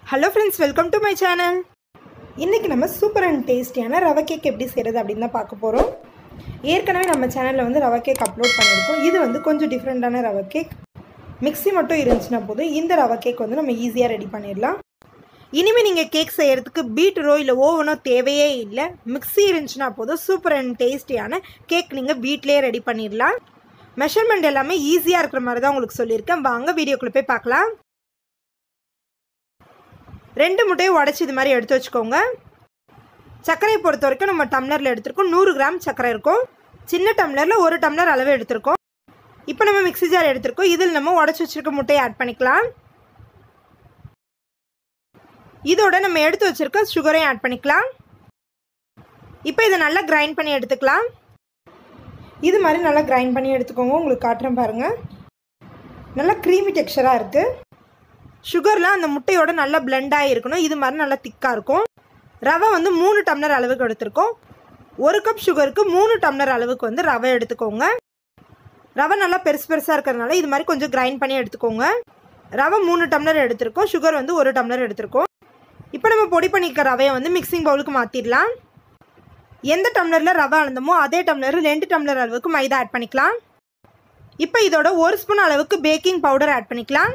hello friends welcome to my channel இன்றைக்கி நம்ம super and டேஸ்டியான ரவை கேக் எப்படி செய்கிறது அப்படின்னு தான் பார்க்க போகிறோம் ஏற்கனவே நம்ம சேனலில் வந்து ரவை கேக் அப்லோட் பண்ணியிருக்கோம் இது வந்து கொஞ்சம் டிஃப்ரெண்ட்டான ரவை கேக் மிக்ஸி மட்டும் இருந்துச்சுன்னா போதும் இந்த ரவை கேக் வந்து நம்ம ஈஸியாக ரெடி பண்ணிடலாம் இனிமேல் நீங்கள் கேக் செய்கிறதுக்கு பீட்டரோ இல்லை ஓவனோ தேவையே இல்லை மிக்ஸி இருந்துச்சுன்னா போதும் சூப்பர் அண்ட் டேஸ்டியான கேக் நீங்கள் வீட்டிலேயே ரெடி பண்ணிடலாம் மெஷர்மெண்ட் எல்லாமே ஈஸியாக இருக்கிற மாதிரி தான் உங்களுக்கு சொல்லியிருக்கேன் வாங்க வீடியோக்குள்ளே போய் பார்க்கலாம் ரெண்டு முட்டையை உடச்சி இது மாதிரி எடுத்து வச்சுக்கோங்க சர்க்கரையை பொறுத்த வரைக்கும் நம்ம டம்ளரில் எடுத்திருக்கோம் நூறு கிராம் சர்க்கரை இருக்கும் சின்ன டம்ளரில் ஒரு டம்ளர் அளவு எடுத்திருக்கோம் இப்போ நம்ம மிக்ஸி ஜார் எடுத்திருக்கோம் இதில் நம்ம உடச்சி வச்சிருக்க முட்டையை ஆட் பண்ணிக்கலாம் இதோட நம்ம எடுத்து வச்சிருக்க சுகரையும் ஆட் பண்ணிக்கலாம் இப்போ இதை நல்லா கிரைண்ட் பண்ணி எடுத்துக்கலாம் இது மாதிரி நல்லா கிரைண்ட் பண்ணி எடுத்துக்கோங்க உங்களுக்கு காட்டுறேன் பாருங்கள் நல்லா க்ரீமி டெக்ஸ்சராக இருக்குது சுகர்லாம் அந்த முட்டையோட நல்லா பிளெண்டாக இருக்கணும் இது மாதிரி நல்லா திக்காக இருக்கும் ரவை வந்து மூணு டம்ளர் அளவுக்கு எடுத்திருக்கோம் ஒரு கப் சுகருக்கு மூணு டம்ளர் அளவுக்கு வந்து ரவை எடுத்துக்கோங்க ரவை நல்லா பெருசு பெருசாக இருக்கிறதுனால இது மாதிரி கொஞ்சம் கிரைண்ட் பண்ணி எடுத்துக்கோங்க ரவை மூணு டம்ளர் எடுத்திருக்கோம் சுகர் வந்து ஒரு டம்ளர் எடுத்திருக்கோம் இப்போ நம்ம பொடி பண்ணிக்க ரவையை வந்து மிக்சிங் பவுலுக்கு மாற்றிடலாம் எந்த டம்ளரில் ரவை அளந்தமோ அதே டம்ளர் ரெண்டு டம்ளர் அளவுக்கு மைதா ஆட் பண்ணிக்கலாம் இப்போ இதோட ஒரு ஸ்பூன் அளவுக்கு பேக்கிங் பவுடர் ஆட் பண்ணிக்கலாம்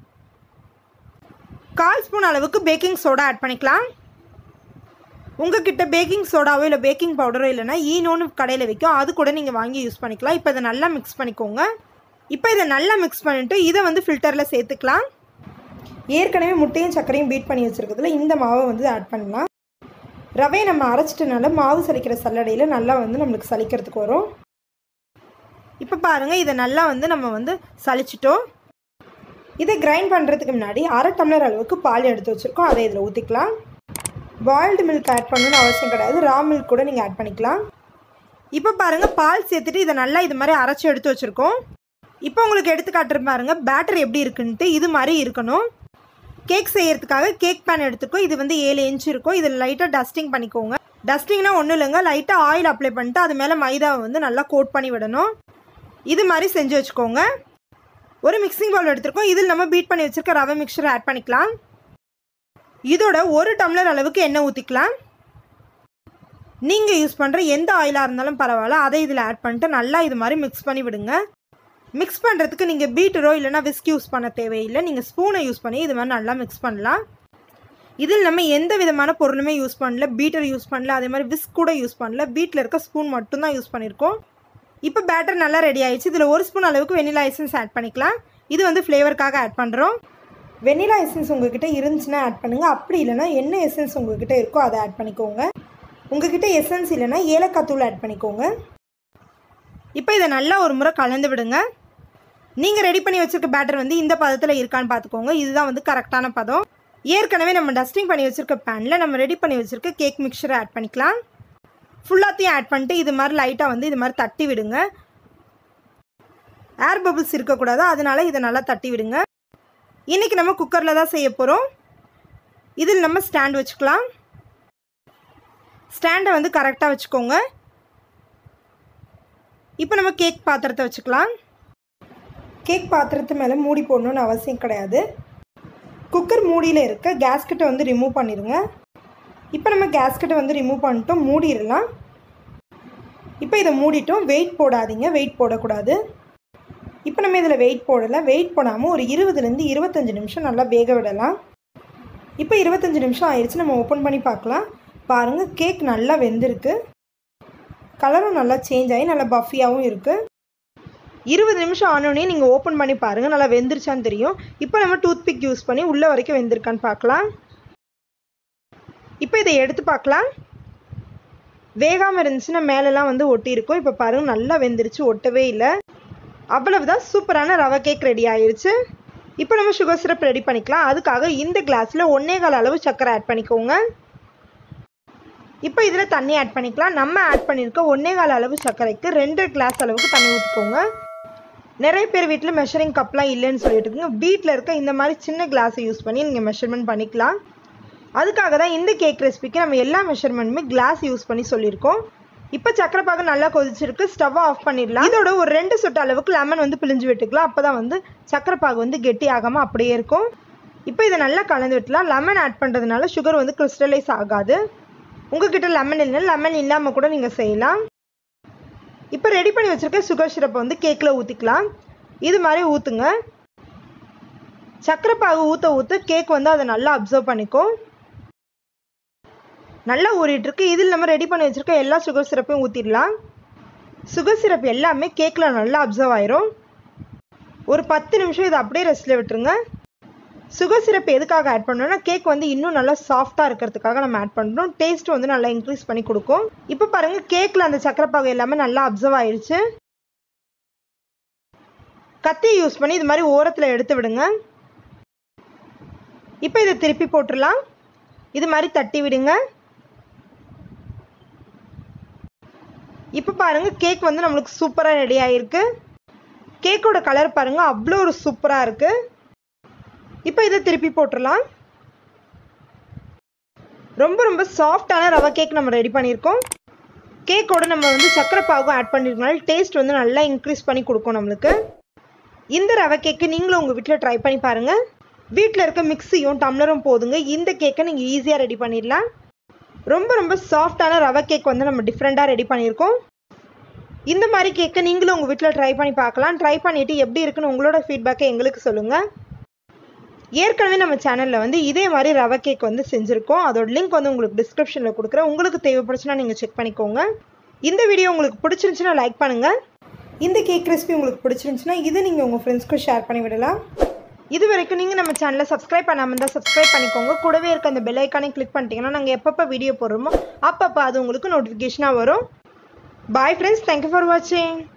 கால் ஸ்பூன் அளவுக்கு பேக்கிங் சோடா ஆட் பண்ணிக்கலாம் உங்ககிட்ட பேக்கிங் சோடாவோ இல்லை பேக்கிங் பவுடரோ இல்லைனா ஈனோன்னு கடையில் விற்கும் அது கூட நீங்கள் வாங்கி யூஸ் பண்ணிக்கலாம் இப்போ இதை நல்லா மிக்ஸ் பண்ணிக்கோங்க இப்போ இதை நல்லா மிக்ஸ் பண்ணிவிட்டு இதை வந்து ஃபில்டரில் சேர்த்துக்கலாம் ஏற்கனவே முட்டையும் சர்க்கரையும் பீட் பண்ணி வச்சுருக்கிறதுல இந்த மாவை வந்து ஆட் பண்ணலாம் ரவையை நம்ம அரைச்சிட்டனால மாவு சலிக்கிற சல்லடையில் நல்லா வந்து நம்மளுக்கு சலிக்கிறதுக்கு வரும் இப்போ பாருங்கள் இதை நல்லா வந்து நம்ம வந்து சலிச்சிட்டோம் இதை கிரைண்ட் பண்ணுறதுக்கு முன்னாடி அரை டம்ளர் அளவுக்கு பால் எடுத்து வச்சுருக்கோம் அதை இதில் ஊற்றிக்கலாம் பாயில்டு மில்க் ஆட் பண்ணணும்னு அவசியம் கிடையாது ரா மில்க் கூட நீங்கள் ஆட் பண்ணிக்கலாம் இப்போ பாருங்கள் பால் சேர்த்துட்டு இதை நல்லா இது மாதிரி அரைச்சி எடுத்து வச்சுருக்கோம் இப்போ உங்களுக்கு எடுத்து காட்டுற பாருங்க பேட்டர் எப்படி இருக்குன்ட்டு இது மாதிரி இருக்கணும் கேக் செய்யறதுக்காக கேக் பேன் எடுத்துக்கோ இது வந்து ஏழு இன்ச் இருக்கும் இதில் லைட்டாக டஸ்டிங் பண்ணிக்கோங்க டஸ்டிங்னா ஒன்றும் இல்லைங்க லைட்டாக ஆயில் அப்ளை பண்ணிட்டு அது மேலே மைதாவை வந்து நல்லா கோட் பண்ணி விடணும் இது மாதிரி செஞ்சு வச்சுக்கோங்க ஒரு மிக்சிங் பவுல் எடுத்திருக்கோம் இதில் நம்ம பீட் பண்ணி வச்சுருக்க ரவை மிக்சரை ஆட் பண்ணிக்கலாம் இதோட ஒரு டம்ளர் அளவுக்கு எண்ணெய் ஊற்றிக்கலாம் நீங்கள் யூஸ் பண்ணுற எந்த ஆயிலாக இருந்தாலும் பரவாயில்ல அதை இதில் ஆட் பண்ணிட்டு நல்லா இது மாதிரி மிக்ஸ் பண்ணி விடுங்க மிக்ஸ் பண்ணுறதுக்கு நீங்கள் பீட்டரோ இல்லைனா விஸ்க் யூஸ் பண்ண தேவையில்லை நீங்கள் ஸ்பூனை யூஸ் பண்ணி இது மாதிரி நல்லா மிக்ஸ் பண்ணலாம் இதில் நம்ம எந்த விதமான பொருளுமே யூஸ் பண்ணல பீட்டர் யூஸ் பண்ணல அதே மாதிரி விஸ்க் கூட யூஸ் பண்ணல பீட்டில் இருக்க ஸ்பூன் மட்டும்தான் யூஸ் பண்ணியிருக்கோம் இப்போ பேட்டர் நல்லா ரெடி ஆயிடுச்சு இதில் ஒரு ஸ்பூன் அளவுக்கு வெனிலா எசன்ஸ் ஆட் பண்ணிக்கலாம் இது வந்து ஃப்ளேவருக்காக ஆட் பண்ணுறோம் வெனிலா எசன்ஸ் உங்ககிட்ட இருந்துச்சுன்னா ஆட் பண்ணுங்கள் அப்படி இல்லைனா என்ன எசன்ஸ் உங்ககிட்ட இருக்கோ அதை ஆட் பண்ணிக்கோங்க உங்ககிட்ட எசன்ஸ் இல்லைனா ஏலக்காய் தூள் ஆட் பண்ணிக்கோங்க இப்போ இதை நல்லா ஒரு முறை கலந்து விடுங்க நீங்கள் ரெடி பண்ணி வச்சுருக்க பேட்டர் வந்து இந்த பதத்தில் இருக்கான்னு பார்த்துக்கோங்க இதுதான் வந்து கரெக்டான பதம் ஏற்கனவே நம்ம டஸ்டிங் பண்ணி வச்சுருக்க பேனில் நம்ம ரெடி பண்ணி வச்சுருக்க கேக் மிக்சரை ஆட் பண்ணிக்கலாம் ஃபுல்லாத்தையும் ஆட் பண்ணிட்டு இது மாதிரி லைட்டாக வந்து இது மாதிரி தட்டி விடுங்க ஏர் பபிள்ஸ் இருக்கக்கூடாது அதனால இதை நல்லா தட்டி விடுங்க இன்றைக்கி நம்ம குக்கரில் தான் செய்ய போகிறோம் இதில் நம்ம ஸ்டாண்ட் வச்சுக்கலாம் ஸ்டாண்டை வந்து கரெக்டாக வச்சுக்கோங்க இப்போ நம்ம கேக் பாத்திரத்தை வச்சுக்கலாம் கேக் பாத்திரத்து மேலே மூடி போடணுன்னு அவசியம் கிடையாது குக்கர் மூடியில் இருக்க கேஸ்கெட்டை வந்து ரிமூவ் பண்ணிடுங்க இப்போ நம்ம கேஸ்கெட்டை வந்து ரிமூவ் பண்ணிட்டோம் மூடிடலாம் இப்போ இதை மூடிட்டோம் வெயிட் போடாதீங்க வெயிட் போடக்கூடாது இப்போ நம்ம இதில் வெயிட் போடலை வெயிட் போடாமல் ஒரு இருபதுலேருந்து இருபத்தஞ்சி நிமிஷம் நல்லா வேக விடலாம் இப்போ இருபத்தஞ்சி நிமிஷம் ஆயிடுச்சு நம்ம ஓப்பன் பண்ணி பார்க்கலாம் பாருங்கள் கேக் நல்லா வெந்திருக்கு கலரும் நல்லா சேஞ்ச் ஆகி நல்லா பஃபியாகவும் இருக்குது இருபது நிமிஷம் ஆனோடனே நீங்கள் ஓப்பன் பண்ணி பாருங்கள் நல்லா வெந்துருச்சான்னு தெரியும் இப்போ நம்ம டூத் பிக் யூஸ் பண்ணி உள்ளே வரைக்கும் வெந்திருக்கான்னு பார்க்கலாம் இப்போ இதை எடுத்து பார்க்கலாம் வேகாமல் இருந்துச்சுன்னா மேலெலாம் வந்து ஒட்டி இருக்கும் இப்போ பாருங்கள் நல்லா வெந்துருச்சு ஒட்டவே இல்லை அவ்வளவுதான் சூப்பரான ரவை கேக் ரெடி ஆயிருச்சு இப்போ நம்ம சுகர் சிரப் ரெடி பண்ணிக்கலாம் அதுக்காக இந்த கிளாஸில் ஒன்றே கால் அளவு சர்க்கரை ஆட் பண்ணிக்கோங்க இப்போ இதில் தண்ணி ஆட் பண்ணிக்கலாம் நம்ம ஆட் பண்ணியிருக்க ஒன்றே கால் அளவு சர்க்கரைக்கு ரெண்டு கிளாஸ் அளவுக்கு தண்ணி ஊற்றிக்கோங்க நிறைய பேர் வீட்டில் மெஷரிங் கப்லாம் இல்லைன்னு சொல்லிட்டு இருக்குங்க வீட்டில் இருக்க இந்த மாதிரி சின்ன கிளாஸை யூஸ் பண்ணி நீங்கள் மெஷர்மெண்ட் பண்ணிக்கலாம் அதுக்காக தான் இந்த கேக் ரெசிபிக்கு நம்ம எல்லா மெஷர்மெண்ட்டுமே கிளாஸ் யூஸ் பண்ணி சொல்லியிருக்கோம் இப்போ சக்கரை பாகு நல்லா கொதிச்சிருக்கு ஸ்டவ் ஆஃப் பண்ணிடலாம் இதோட ஒரு ரெண்டு சொட்டு அளவுக்கு லெமன் வந்து பிழிஞ்சு விட்டுக்கலாம் அப்போ தான் வந்து சக்கரை பாகு வந்து கெட்டி ஆகாமல் அப்படியே இருக்கும் இப்போ இதை நல்லா கலந்து விட்டுலாம் லெமன் ஆட் பண்ணுறதுனால சுகர் வந்து கிறிஸ்டலைஸ் ஆகாது உங்ககிட்ட லெமன் இல்லைன்னா லெமன் இல்லாமல் கூட நீங்கள் செய்யலாம் இப்போ ரெடி பண்ணி வச்சுருக்க சுகர் சிரப்பை வந்து கேக்கில் ஊற்றிக்கலாம் இது மாதிரி ஊற்றுங்க சர்க்கரை பாகு ஊற்ற ஊற்ற கேக் வந்து அதை நல்லா அப்சர்வ் பண்ணிக்கும் நல்லா ஊறிட்டு இருக்கு இதில் நம்ம ரெடி பண்ணி வச்சுருக்க எல்லா சுகர் சிரப்பையும் ஊற்றிடலாம் சுகர் சிரப் எல்லாமே கேக்கில் நல்லா அப்சர்வ் ஆயிரும் ஒரு பத்து நிமிஷம் இதை அப்படியே ரெஸ்ட்டில் விட்டுருங்க சுகர் சிரப் எதுக்காக ஆட் பண்ணோம்னா கேக் வந்து இன்னும் நல்லா சாஃப்டாக இருக்கிறதுக்காக நம்ம ஆட் பண்ணுறோம் டேஸ்ட் வந்து நல்லா இன்க்ரீஸ் பண்ணி கொடுக்கும் இப்போ பாருங்கள் கேக்கில் அந்த சக்கரை பாகு எல்லாமே நல்லா அப்சர்வ் ஆயிடுச்சு கத்தியை யூஸ் பண்ணி இது மாதிரி ஓரத்தில் எடுத்து விடுங்க இப்போ இதை திருப்பி போட்டுடலாம் இது மாதிரி தட்டி விடுங்க இப்போ பாருங்க கேக் வந்து நம்மளுக்கு சூப்பராக ரெடி ஆகிருக்கு கேக்கோட கலர் பாருங்க அவ்வளோ ஒரு சூப்பராக இருக்கு இப்போ இதை திருப்பி போட்டுடலாம் ரொம்ப ரொம்ப சாஃப்டான ரவை கேக் நம்ம ரெடி பண்ணியிருக்கோம் கேக்கோட நம்ம வந்து சக்கரை பாகும் ஆட் பண்ணிருக்கனால டேஸ்ட் வந்து நல்லா இன்க்ரீஸ் பண்ணி கொடுக்கும் நம்மளுக்கு இந்த ரவை கேக்கு நீங்களும் உங்கள் வீட்டில் ட்ரை பண்ணி பாருங்கள் வீட்டில் இருக்க மிக்ஸியும் டம்ளரும் போதுங்க இந்த கேக்கை நீங்கள் ஈஸியாக ரெடி பண்ணிடலாம் ரொம்ப ரொம்ப சாஃப்டான ரவை கேக் வந்து நம்ம டிஃப்ரெண்ட்டாக ரெடி பண்ணியிருக்கோம் இந்த மாதிரி கேக்கை நீங்களும் உங்கள் வீட்டில் ட்ரை பண்ணி பார்க்கலாம் ட்ரை பண்ணிவிட்டு எப்படி இருக்குன்னு உங்களோட ஃபீட்பேக்கை எங்களுக்கு சொல்லுங்கள் ஏற்கனவே நம்ம சேனலில் வந்து இதே மாதிரி ரவை கேக் வந்து செஞ்சுருக்கோம் அதோட லிங்க் வந்து உங்களுக்கு டிஸ்கிரிப்ஷனில் கொடுக்குறேன் உங்களுக்கு தேவைப்படுச்சுன்னா நீங்கள் செக் பண்ணிக்கோங்க இந்த வீடியோ உங்களுக்கு பிடிச்சிருந்துச்சுன்னா லைக் பண்ணுங்கள் இந்த கேக் ரெசிபி உங்களுக்கு பிடிச்சிருந்துச்சுன்னா இதை நீங்கள் உங்கள் ஃப்ரெண்ட்ஸ்க்கு ஷேர் பண்ணி விடலாம் இது வரைக்கும் நீங்கள் நம்ம சேனலை சப்ஸ்கிரைப் பண்ணாமல் இருந்தால் சப்ஸ்கிரைப் பண்ணிக்கோங்க கூடவே இருக்க அந்த பெல் ஐக்கானே கிளிக் பண்ணிட்டீங்கன்னா நாங்கள் எப்பப்போ வீடியோ போடுறோமோ அப்பப்போ அது உங்களுக்கு நோட்டிஃபிகேஷனாக வரும் பாய் ஃப்ரெண்ட்ஸ் தேங்க்யூ ஃபார் வாட்சிங்